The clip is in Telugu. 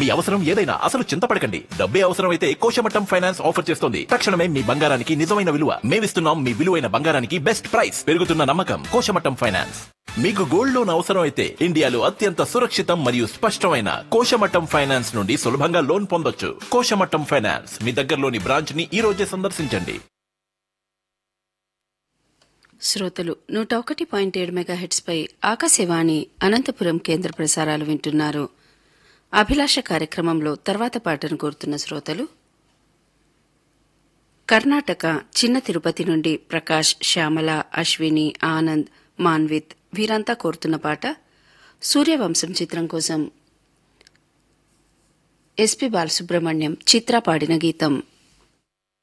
అవసరం ఏదైనా అసలు చింతపడకండి డబ్బే అవసరం అయితే కోశమట్టం ఫైనాన్స్ ఆఫర్ చేస్తోంది తక్షణమే మీ బంగారానికి నిజమైన విలువ మేమిస్తున్నాం మీ విలువైన బంగారానికి బెస్ట్ ప్రైస్ పెరుగుతున్న నమ్మకం కోశమట్టం ఫైనాన్స్ మీకు గోల్డ్ లోన్ అవసరం అయితే ఇండియాలో అత్యంత సురక్షితం మరియు స్పష్టమైన కోశమట్టం ఫైనాన్స్ నుండి సులభంగా లోన్ పొందొచ్చు కోశమట్టం ఫైనాన్స్ మీ దగ్గరలోని బ్రాంచ్ ని ఈ రోజే సందర్శించండి శ్రోతలు నూట ఒకటి పాయింట్ ఏడు మెగాహెట్స్ పై ఆకాశవాణి అనంతపురం కేంద్ర ప్రసారాలు వింటున్నారు అభిలాష కార్యక్రమంలో తర్వాత పాటను కోరుతున్న శ్రోతలు కర్ణాటక చిన్న తిరుపతి నుండి ప్రకాష్ శ్యామల అశ్విని ఆనంద్ మాన్విత్ వీరంతా కోరుతున్న పాట సూర్యవంశం చిత్రం కోసం ఎస్పి బాలసుబ్రహ్మణ్యం చిత్ర పాడిన గీతం